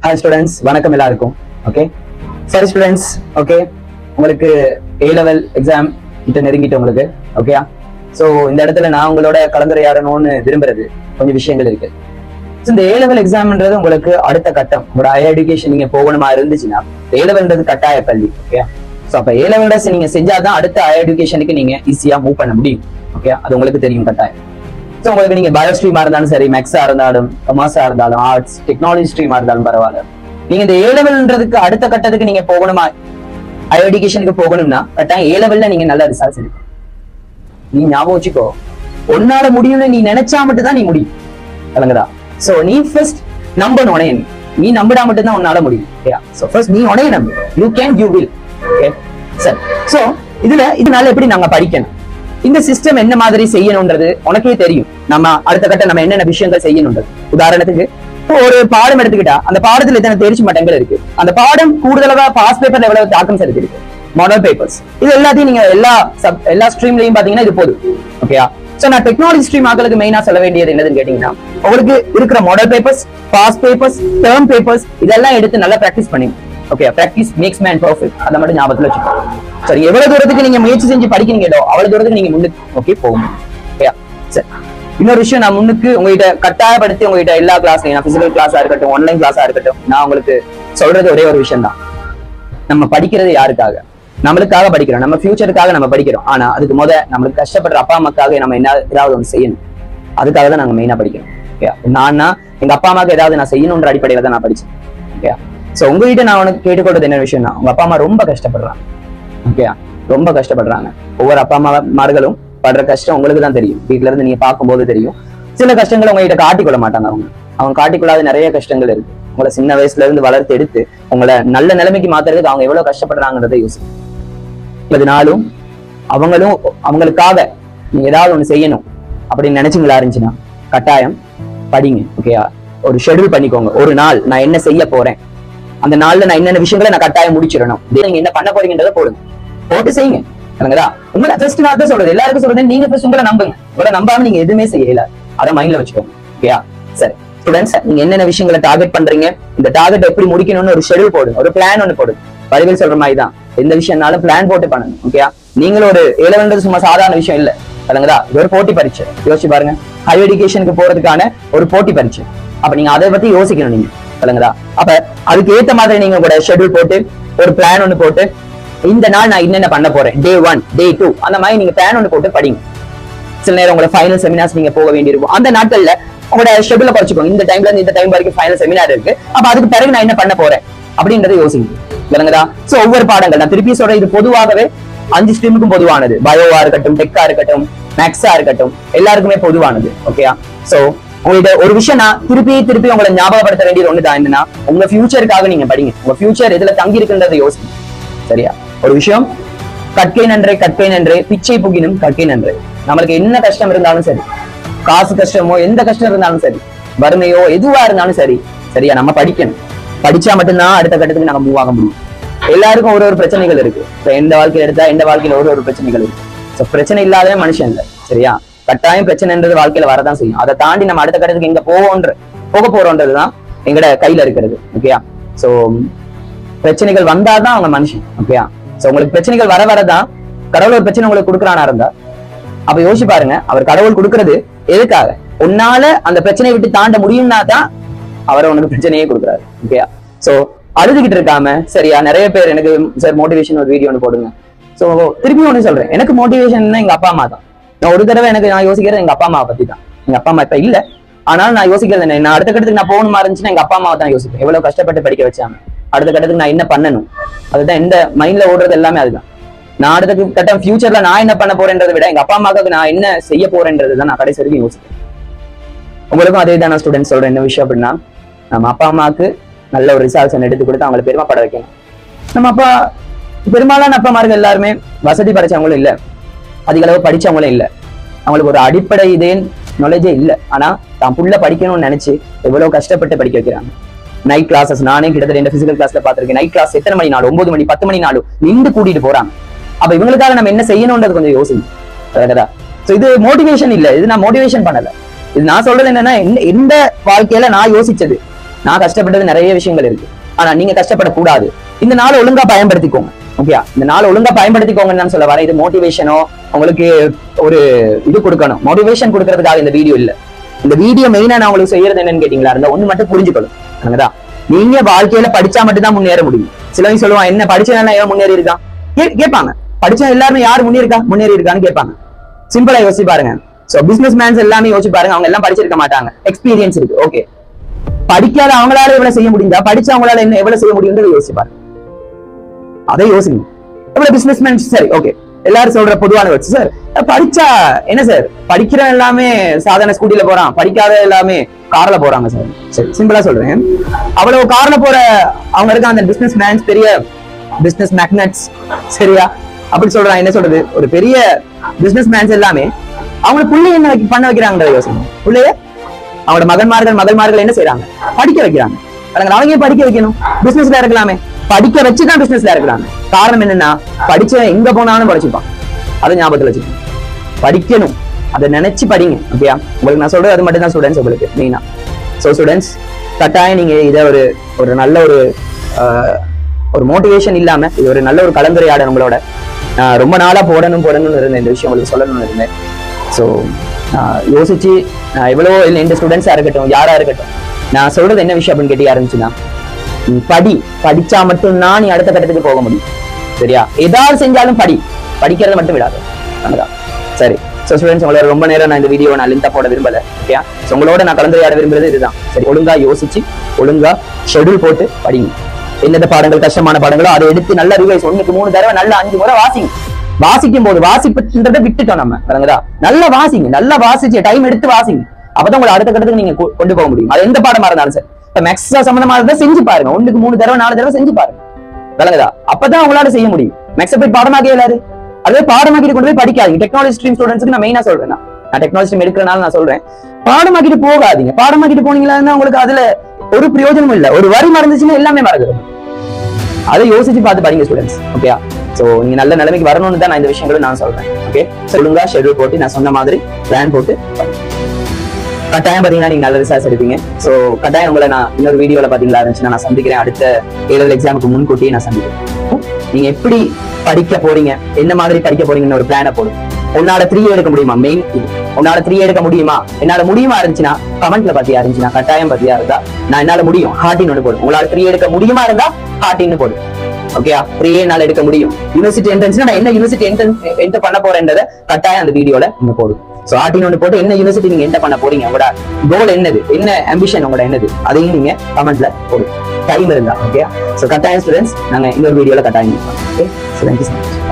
Hi students வணக்கம் எல்லாருக்கும் okay சரி ஸ்டூடெண்ட்ஸ் ஓகே உங்களுக்கு ஏ லெவல் எக்ஸாம் கிட்ட நெருங்கிட்டு உங்களுக்கு ஓகேயா ஸோ இந்த இடத்துல நான் உங்களோட கலந்துரையாடணும்னு விரும்புறது கொஞ்சம் விஷயங்கள் இருக்கு So, இந்த ஏ லெவல் எக்ஸாம்ன்றது உங்களுக்கு அடுத்த கட்டம் உங்களோட ஹையர் எஜுகேஷன் நீங்க போகணுமா இருந்துச்சுன்னா ஏ லெவல்ன்றது கட்டாய கல்வி ஓகே ஸோ அப்ப ஏ லெவல் நீங்க செஞ்சாதான் அடுத்த ஹையர் எஜுகேஷனுக்கு நீங்க ஈஸியா மூவ் பண்ண முடியும் ஓகே அது உங்களுக்கு தெரியும் கட்டாயம் ஸோ உங்களுக்கு நீங்க பயோ ஸ்ட்ரீமா இருந்தாலும் சரி மேக்ஸா இருந்தாலும் கமர்ஸா இருந்தாலும் ஆர்ட்ஸ் டெக்னாலஜி ஸ்ட்ரீமா இருந்தாலும் பரவாயில்ல நீங்க இந்த ஏ லெவல்ன்றதுக்கு அடுத்த கட்டத்துக்கு நீங்க போகணுமா ஹையர் எஜுகேஷனுக்கு போகணும்னா கட்டாயம் ஏ லெவல்ல நீங்க நல்ல ரிசல்ட்ஸ் எடுக்கும் நீ ஞாபகம் வச்சுக்கோ உன்னால முடியும்னு நீ நினைச்சா மட்டும் தான் நீ முடியும் விளங்குதா சோ நீ ஃபர்ஸ்ட் நம்பணும் உனைய நீ நீ நம்பினா மட்டும் தான் உன்னால முடியும் ஓகே சோ ஃபர்ஸ்ட் நீ உனைய நம்பு you can you will okay சரி சோ இதுல இதனால எப்படி நாங்க படிக்கணும் இந்த சிஸ்டம் என்ன மாதிரி செய்யணும்ன்றது உனக்கே தெரியும் நம்ம அடுத்த கட்ட நம்ம என்னென்ன விஷயங்கள் செய்யணும்ன்றது உதாரணத்துக்கு இப்போ ஒரு பாடம் எடுத்துக்கிட்டா அந்த பாடத்துல எத்தனை தேர்ச்சி மட்டங்கள் இருக்கு அந்த பாடம் கூடுதலாக பாஸ் பேப்பர்ல எவ்வளவு தாக்கம் செலுத்திருக்கு மாடல் பேப்பர்ஸ் இது எல்லாத்தையும் நீங்க எல்லா sub- எல்லா ஸ்ட்ரீம்லயும் பாத்தீங்கன்னா இது போதும் ஓகேயா சோ நான் டெக்னாலஜி ஸ்ட்ரீம் ஆக்களுக்கு மெயினா சொல்ல வேண்டியது என்னதுன்னு கேட்டீங்கன்னா உங்களுக்கு இருக்கிற model papers pass papers term papers இதெல்லாம் எடுத்து நல்லா பிராக்டிஸ் பண்ணி okay practice makes man perfect அதை மட்டும் ஞாபகத்துல வச்சுக்கோங்க சரி எவ்வளவு தூரத்துக்கு நீங்க முயற்சி செஞ்சு படிக்கிறீங்களோ அவ்வளவு தூரத்துக்கு நீங்க முன்னுக்கு ஓகே போகும் ஓகேயா சரி இன்னொரு விஷயம் நான் முன்னுக்கு உங்ககிட்ட கட்டாயப்படுத்தி உங்ககிட்ட எல்லா கிளாஸ்லயும் நான் பிசிக்கல் கிளாஸா இருக்கட்டும் ஆன்லைன் கிளாஸா இருக்கட்டும் நான் உங்களுக்கு சொல்றது ஒரே ஒரு விஷயம் தான் நம்ம படிக்கிறது யாருக்காக நம்மளுக்காக படிக்கிறோம் நம்ம ஃபியூச்சருக்காக நம்ம படிக்கிறோம் ஆனா அதுக்கு முத நம்மளுக்கு கஷ்டப்படுற அப்பா அம்மாக்காக நம்ம என்ன ஏதாவது ஒன்று செய்யணும் அதுக்காக தான் நாங்க மெயினா படிக்கிறோம் ஓகே நான்னா எங்க அப்பா அம்மாவுக்கு ஏதாவது நான் செய்யணுன்ற அடிப்படையில தான் நான் படிச்சேன் ஓகே சோ உங்ககிட்ட நான் உனக்கு கேட்டுக்கொண்டது என்ன விஷயம்னா உங்க அப்பா அம்மா ரொம்ப கஷ்டப்படுறாங்க ஓகே ரொம்ப கஷ்டப்படுறாங்க ஒவ்வொரு அப்பா அம்மாமார்களும் படுற கஷ்டம் உங்களுக்கு தான் தெரியும் வீட்ல இருந்து நீங்க பார்க்கும்போது தெரியும் சில கஷ்டங்களை உங்ககிட்ட காட்டிக்கொள்ள மாட்டாங்க அவங்க அவங்க காட்டிக்கொள்ளாத நிறைய கஷ்டங்கள் இருக்கு உங்களை சின்ன வயசுல இருந்து வளர்த்து எடுத்து உங்களை நல்ல நிலைமைக்கு மாத்துறதுக்கு அவங்க எவ்வளவு கஷ்டப்படுறாங்கன்றதை யோசிக்கும் இதனாலும் அவங்களும் அவங்களுக்காக நீங்க ஏதாவது ஒண்ணு செய்யணும் அப்படின்னு நினைச்சீங்களா இருந்துச்சுன்னா கட்டாயம் படிங்க ஓகேயா ஒரு ஷெட்யூல் பண்ணிக்கோங்க ஒரு நாள் நான் என்ன செய்ய போறேன் அந்த நாள்ல நான் என்னென்ன விஷயங்களை நான் கட்டாயம் முடிச்சிடணும் இதை நீங்க என்ன பண்ண போறீங்கன்றத போடுங்க போட்டு செய்யுங்க எனக்குதா உங்களை ஃபர்ஸ்ட் நான் தான் சொல்றது எல்லாருக்கும் சொல்றது நீங்க ஃபர்ஸ்ட் உங்களை நம்புங்க உங்களை நம்பாம நீங்க எதுவுமே செய்யல அதை மைண்ட்ல வச்சுக்கோங்க ஓகேயா சரி ஸ்டூடெண்ட்ஸ் நீங்க என்னென்ன விஷயங்களை டார்கெட் பண்றீங்க இந்த டார்கெட் எப்படி முடிக்கணும்னு ஒரு ஷெட்யூல் போடுங்க ஒரு பிளான் ஒன்னு போடுங்க வடிவில் சொல்ற மாதிரி தான் எந்த விஷயம்னாலும் பிளான் போட்டு பண்ணணும் ஓகேயா நீங்களும் ஒரு ஏழவன்றது சும்மா சாதாரண விஷயம் இல்ல இல்லைங்களா இது ஒரு போட்டி பரீட்சை யோசிச்சு பாருங்க ஹையர் எஜுகேஷனுக்கு போறதுக்கான ஒரு போட்டி பரீட்சை அப்ப நீங்க அதை பத்தி யோசிக்கணும் நீங்க இல்லைங்களா அப்ப அதுக்கு ஏத்த மாதிரி நீங்க கூட ஷெட்யூல் போட்டு ஒரு பிளான் ஒன்னு போட்டு இந்த நாள் நான் என்னென்ன பண்ண போறேன் டே ஒன் டே டூ அந்த மாதிரி நீங்க பிளான் ஒன்னு போட்டு படிங்க சில நேரம் உங்களோட ஃபைனல் செமினார்ஸ் நீங்க போக வேண்டியிருக்கும் அந்த நாட்கள்ல உங்களோட ஷெட்யூல குறைச்சிக்கோங்க இந்த டைம்ல இருந்து இந்த டைம் வரைக்கும் ஃபைனல் செமினார் இருக்கு அப்ப அதுக்கு பிறகு நான் என்ன பண்ண போறேன் அப்படின்றத யோசிங்க விளங்குதா சோ ஒவ்வொரு பாடங்கள் நான் திருப்பி சொல்றேன் இது பொதுவாகவே அஞ்சு ஸ்ட்ரீமுக்கும் பொதுவானது பயோவா இருக்கட்டும் டெக்கா இருக்கட்டும் மேக்ஸா இருக்கட்டும் எல்லாருக்குமே பொதுவானது ஓகேயா சோ உங்கள்கிட்ட ஒரு விஷயம் நான் திருப்பி திருப்பி உங்களை ஞாபகப்படுத்த வேண்டியது ஒண்ணுதான் என்னன்னா உங்க ஃபியூச்சருக்காக நீங்க படிங்க உங்க ஃபியூச்சர் இதுல தங்கி இருக்குன்றதை யோசிங்க சரியா ஒரு விஷயம் கற்கை நன்றே கற்கை நன்றே பிச்சை புகினும் கற்கை நன்றே நம்மளுக்கு என்ன கஷ்டம் இருந்தாலும் சரி காசு கஷ்டமோ எந்த கஷ்டம் இருந்தாலும் சரி வறுமையோ எதுவா இருந்தாலும் சரி சரியா நம்ம படிக்கணும் படிச்சா மட்டும்தான் அடுத்த கட்டத்துக்கு நம்ம மூவ் ஆக முடியும் எல்லாருக்கும் ஒரு ஒரு பிரச்சனைகள் இருக்கு இப்ப எந்த வாழ்க்கையில எடுத்தா எந்த வாழ்க்கையில ஒரு ஒரு பிரச்சனைகள் இருக்கு சோ பிரச்சனை இல்லாதவே மனுஷன் இல்ல சரியா கட்டாயம் பிரச்சனைன்றது வாழ்க்கையில வரதான் செய்யும் அதை தாண்டி நம்ம அடுத்த கட்டத்துக்கு எங்க போவோன்ற போக போறோன்றதுதான் எங்கட கையில இருக்கிறது ஓகேயா சோ பிரச்சனைகள் வந்தாதான் அவங்க மனுஷன் ஓகேயா சோ உங்களுக்கு பிரச்சனைகள் வர வரதான் கடவுள் ஒரு பிரச்சனை உங்களுக்கு கொடுக்குறானா இருந்தா அப்ப யோசிச்சு பாருங்க அவர் கடவுள் கொடுக்கறது எதுக்காக உன்னால அந்த பிரச்சனையை விட்டு தாண்ட முடியும்னா தான் அவர் உனக்கு பிரச்சனையே கொடுக்குறாரு ஓகேயா சோ அழுதுகிட்டு இருக்காம சரியா நிறைய பேர் எனக்கு சார் மோட்டிவேஷன் ஒரு வீடியோ ஒன்று போடுங்க சோ திருப்பி ஒண்ணு சொல்றேன் எனக்கு மோட்டிவேஷன் எங்க அப்பா அம்மா தான் நான் ஒரு தடவை எனக்கு நான் யோசிக்கிறது எங்க அப்பா அம்மாவை பத்தி தான் எங்க அப்பா அம்மா இப்ப இல்ல ஆனாலும் நான் யோசிக்கிறது என்ன நான் அடுத்த கட்டத்துக்கு நான் போகணுமா இருந்துச்சுன்னா எங்க அப்பா அம்மாவை தான் யோசிப்பேன் எவ்வளவு கஷ்டப்பட்டு படிக்க வச்சாங்க அடுத்த கட்டத்துக்கு நான் என்ன பண்ணணும் அதுதான் எந்த மைண்ட்ல ஓடுறது எல்லாமே அதுதான் நான் அடுத்த கட்டம் ஃபியூச்சர்ல நான் என்ன பண்ண போறேன்றதை விட எங்க அப்பா அம்மாவுக்கு நான் என்ன செய்ய போறேன்றது தான் நான் கடைசி வரைக்கும் யோசிப்பேன் உங்களுக்கும் அதே தான் நான் ஸ்டூடெண்ட் சொல்றேன் என்ன விஷயம் அப்படின்னா நம்ம அப்பா அம்மாவுக்கு நல்ல ஒரு ரிசல்ட்ஸ் எடுத்து கொடுத்து அவங்களை பெருமைப்பட வைக்கணும் நம்ம அப்பா பெரும்பாலான அப்பாமார்கள் எல்லாருமே வசதி படைச்சவங்களும் இல்ல அதிக அளவு படிச்சவங்களும் இல்ல அவங்களுக்கு ஒரு அடிப்படை இதே நாலேஜே இல்ல ஆனா தான் புள்ள படிக்கணும்னு நினைச்சு எவ்வளவு கஷ்டப்பட்டு படிக்க வைக்கிறாங்க நைட் கிளாஸஸ் நானே கிட்டத்தட்ட இந்த பிசிக்கல் கிளாஸ்ல பாத்திருக்கேன் நைட் கிளாஸ் எத்தனை மணி நாள் ஒன்பது மணி பத்து மணி நாளும் நின்று கூட்டிட்டு போறாங்க அப்ப இவங்களுக்காக நம்ம என்ன செய்யணும்ன்றது கொஞ்சம் யோசிங்க கரெக்டா சோ இது மோட்டிவேஷன் இல்ல இது நான் மோட்டிவேஷன் பண்ணல இது நான் சொல்றது என்னன்னா என்ன- எந்த வாழ்க்கையில நான் யோசிச்சது நான் கஷ்டப்பட்டது நிறைய விஷயங்கள் இருக்கு ஆனா நீங்க கஷ்டப்படக்கூடாது இந்த நாளை ஒழுங்கா பயன்படுத்திக்கோங்க ஓகே இந்த நாளை ஒழுங்கா பயன்படுத்திக்கோங்கன்னு நான் சொல்ல வரேன் இது மோட்டிவேஷனோ உங்களுக்கு ஒரு இது கொடுக்கணும் மோட்டிவேஷன் கொடுக்கறதுக்காக இந்த வீடியோ இல்ல இந்த வீடியோ மெயினா நான் உங்களுக்கு செய்யறது என்னன்னு கேட்டீங்களா இருந்தா ஒண்ணு மட்டும் புரிஞ்சுக்கணும் அங்கதான் நீங்க வாழ்க்கையில படிச்சா மட்டும் தான் முன்னேற முடியும் சிலவங்க சொல்லுவான் என்ன படிச்சவன் ஏன் முன்னேறி இருக்கான் கே- கேட்பாங்க படிச்ச எல்லாருமே யார் முன்னேறிக்கா முன்னேறி இருக்கான்னு கேட்பாங்க சிம்பிளா யோசிச்சு பாருங்க சோ பிசினஸ் மேன்ஸ் எல்லாமே யோசிச்சு பாருங்க அவங்க எல்லாம் படிச்சிருக்க மாட்டாங்க எக்ஸ்பீரியன்ஸ் இருக்கு ஓகே படிக்காத அவங்களால எவ்வளவு செய்ய முடியுதா படிச்ச அவங்களால என்ன எவ்வளவு செய்ய முடியும்ன்றது யோசிச்சு பாருங்க அதை யோசிக்கணும் எவ்வளவு பிசினஸ் மேன் சரி ஓகே எல்லாரும் சொல்ற பொதுவான வச்சு சார் படிச்சா என்ன சார் படிக்கிற எல்லாமே சாதாரண ஸ்கூட்டில போறான் படிக்காத எல்லாமே கார்ல போறாங்க சார் சரி சிம்பிளா சொல்றேன் அவ்வளவு கார்ல போற அவங்க இருக்க அந்த பிசினஸ் மேன்ஸ் பெரிய பிசினஸ் மேக்னட்ஸ் சரியா அப்படி சொல்றான் என்ன சொல்றது ஒரு பெரிய பிசினஸ் மேன்ஸ் எல்லாமே அவங்களை புள்ளைய என்ன வைக்க- பண்ண வைக்கிறாங்கன்றத யோசனை புள்ளைய அவங்களோட மகன்மார்கள் மகள்மார்கள் என்ன செய்றாங்க படிக்க வைக்கிறாங்க அதுங்க அவங்க ஏன் படிக்க வைக்கணும் பிசினஸ்ல இருக்கலாமே படிக்க வச்சு தான் பிசினஸ்ல இருக்கிறாங்க காரணம் என்னன்னா படிச்ச எங்க போனாலும் படிச்சுப்பான் அதை ஞாபகத்துல வச்சுக்கணும் படிக்கணும் அதை நினைச்சு படிங்க ஓகேயா உங்களுக்கு நான் சொல்றது அது மட்டும் தான் ஸ்டூடெண்ட்ஸ் உங்களுக்கு மெயினா ஸோ ஸ்டூடெண்ட்ஸ் கட்டாயம் நீங்க இதை ஒரு ஒரு நல்ல ஒரு ஆஹ், ஒரு மோட்டிவேஷன் இல்லாம இது ஒரு நல்ல ஒரு கலந்துரையாடல் உங்களோட நான் ரொம்ப நாளா போடணும் போடணும்னு இருந்தேன் இந்த விஷயம் உங்களுக்கு சொல்லணும்னு இருந்தேன் ஸோ யோசிச்சு நான் எவ்வளோ இல்லை இந்த ஸ்டூடெண்ட்ஸா இருக்கட்டும் யாரா இருக்கட்டும் நான் சொல்றது என்ன விஷயம் அப்படின்னு கேட்டு இருந்துச்சுன்னா நீ படி படிச்சா மட்டும்தான் நீ அடுத்த கட்டத்துக்கு போக முடியும் சரியா ஏதாவது செஞ்சாலும் படி படிக்கிறத மட்டும் விடாது அவ்வளவுதான். சரி ஸோ ஸ்டூடெண்ட்ஸ் உங்களோட ரொம்ப நேரம் நான் இந்த வீடியோ நான் லிங்கா போட விரும்பல ஓகே ஸோ உங்களோட நான் கலந்துரையாட விரும்புறது இதுதான் சரி ஒழுங்கா யோசிச்சு ஒழுங்கா ஷெட்யூல் போட்டு படிங்க எந்தெந்த பாடங்கள் கஷ்டமான பாடங்களோ அதை எடுத்து நல்ல ரிவைஸ் ஒண்ணுக்கு மூணு தடவை நல்ல அஞ்சு முறை வாசிங்க வாசிக்கும் போது வாசிப்புன்றதை விட்டுட்டோம் நம்ம விளங்குதா நல்லா வாசிங்க நல்லா வாசிச்சு டைம் எடுத்து வாசிங்க அப்பதான் உங்களை அடுத்த கட்டத்துக்கு நீங்க கொ- கொண்டு போக முடியும் அது எந்த பாடமா இருந்தாலும் சரி இப்ப மேக்ஸ் சம்பந்தமா இருந்தா செஞ்சு பாருங்க ஒண்ணுக்கு மூணு தடவை நாலு தடவை செஞ்சு பாருங்க விளங்குதா அப்பதான் உங்களால செய்ய முடியும் மேக்ஸ் போய் பாடமாக்கே இயலாது அதுவே பாடமாக்கிட்டு கொண்டு போய் படிக்காதீங்க டெக்னாலஜி ஸ்ட்ரீம் ஸ்டூடெண்ட்ஸ்க்கு நான் மெயினா சொல்றேன் நான். நான் டெக்னாலஜி ஸ்ட்ரீம் எடுக்கிறனால நான் சொல்றேன் பாடமாக்கிட்டு போகாதீங்க பாடமாக்கிட்டு போனீங்களா உங்களுக்கு அதுல ஒரு பிரயோஜனமும் இல்ல ஒரு வரி மறந்துச்சுன்னா எல்லாமே மறந்துடும் அதை யோசிச்சு பார்த்து படிங்க ஸ்டூடெண்ட்ஸ் ஓகேயா சோ நீங்க நல்ல நிலைமைக்கு வரணும்னு தான் நான் இந்த விஷயங்களும் நான் சொல்றேன் ஓகே ஒழுங்கா ஷெட்யூல் போட்டு நான் சொன்ன மாதிரி பிளான் போட்டு படிங்க. கட்டாயம் பாத்தீங்கன்னா நீங்க நல்ல ரிசர்ச் எடுப்பீங்க சோ கட்டாயம் உங்களை நான் இன்னொரு வீடியோல பாத்தீங்களா இருந்துச்சுன்னா நான் சந்திக்கிறேன் அடுத்த ஏழு எக்ஸாமுக்கு முன்கூட்டியே நான் சந்திக்கிறேன் நீங்க எப்படி படிக்க போறீங்க என்ன மாதிரி படிக்க போறீங்கன்னு ஒரு பிளான போடுங்க உன்னால த்ரீ எடுக்க முடியுமா மெயின் இது உன்னால த்ரீ எடுக்க முடியுமா என்னால முடியுமா இருந்துச்சுன்னா கமெண்ட்ல பத்தியா இருந்துச்சுன்னா கட்டாயம் பத்தியா இருந்தா நான் என்னால முடியும் ஹார்டின் ஒன்று போடும் உங்களால த்ரீ எடுக்க முடியுமா இருந்தா ஹார்டின்னு போடும் ஓகேயா த்ரீயே என்னால எடுக்க முடியும் யூனிவர்சிட்டி என்ட்ரன்ஸ்னா நான் என்ன யூனிவர்சிட்டி என்ட்ரன்ஸ் என்டர் பண்ண போறேன்றத கட்டாயம் அந்த வீடியோல நீங்க போடும் சோ ஆர்டின் ஒன்று போட்டு என்ன யூனிவர்சிட்டி நீங்க என்டர் பண்ண போறீங்க உங்களோட கோல் என்னது என்ன அம்பிஷன் உங்களோட என்னது அதையும் நீங்க கமெண்ட்ல போடுங்க டைம் இருந்தா ஓகே சோ கட்டாயம் ஸ்டூடெண்ட்ஸ் நாங்க இன்னொரு வீடியோல கட்டாயம் okay so thank you so much